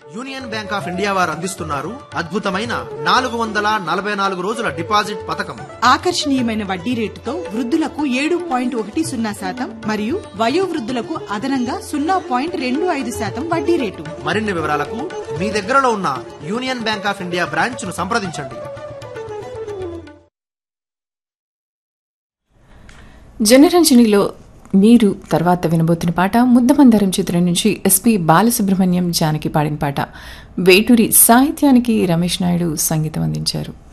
union bank of India వారు అందిస్తున్నారు అద్భుతమైన నాలుగు వందల నలభై నాలుగు రోజుల డిపాజిట్ పథకం ఆకర్షణీయమైన వడ్డీ రేటుతో వృద్ధులకు ఏడు పాయింట్ ఒకటి సున్నా శాతం మరియు వయోవృద్ధులకు అదనంగా సున్నా పాయింట్ రెండు ఐదు శాతం వడ్డీ రేటు మరిన్ని వివరాలకు మీ దగ్గరలో ఉన్న Union bank of India branch ను సంప్రదించండి జనరంజనిలో మీరు తర్వాత వినబోతున్న పాట ముద్దమందరం చిత్రం నుంచి ఎస్పి బాలసుబ్రహ్మణ్యం జానకి పాడిన పాట వేటూరి సాహిత్యానికి రమేష్ నాయుడు సంగీతం అందించారు